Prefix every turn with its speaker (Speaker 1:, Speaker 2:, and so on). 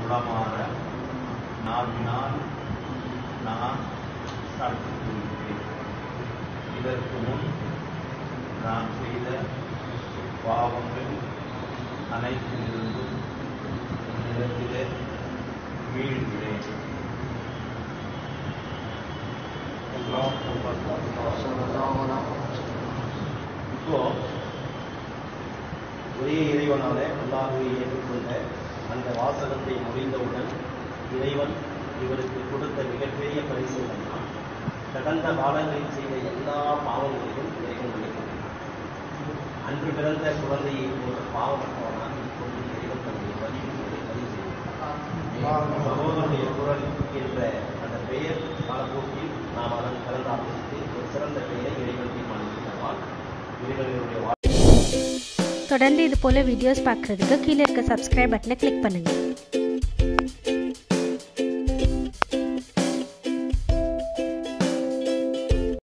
Speaker 1: உளமாற நாவினால் நான் சாட்சி கூறுகிறேன் இதற்கு முன் நான் செய்த பாவங்கள் அனைத்திலிருந்தும் உன்னிடத்திலே மீள்கிறேன்
Speaker 2: இப்போ ஒரே இறைவனாலே அல்லாஹுவை ஏற்றுக்கொண்ட அந்த வாசகத்தை முடிந்தவுடன் இறைவன் இவருக்கு கொடுத்த மிகப்பெரிய பரிசு என்னன்னா கடந்த காலங்களில் செய்த எல்லா பாவங்களையும் இறைவன் மன்னிக்கிறான் அன்று பிறந்த குழந்தையை போன்ற பாவமற்றவனாக இப்பொழுது இறைவன் தன்னுடைய பதிவுகளை பதிவு செய்கிறார் சகோதரனுடைய குரல் என்ற அந்த பெயர் காலப்போக்கில் நாம் அதன் கலந்து ஆலோசித்து ஒரு சிறந்த பெயரை இறைவன் தீர்மானித்திருப்பால் இறைவனுடைய வாழ்
Speaker 3: தொடர்ந்து இது போல வீடியோஸ் பார்க்குறதுக்கு கீழே இருக்க சப்ஸ்கிரைப் பட்டனை கிளிக் பண்ணுங்கள்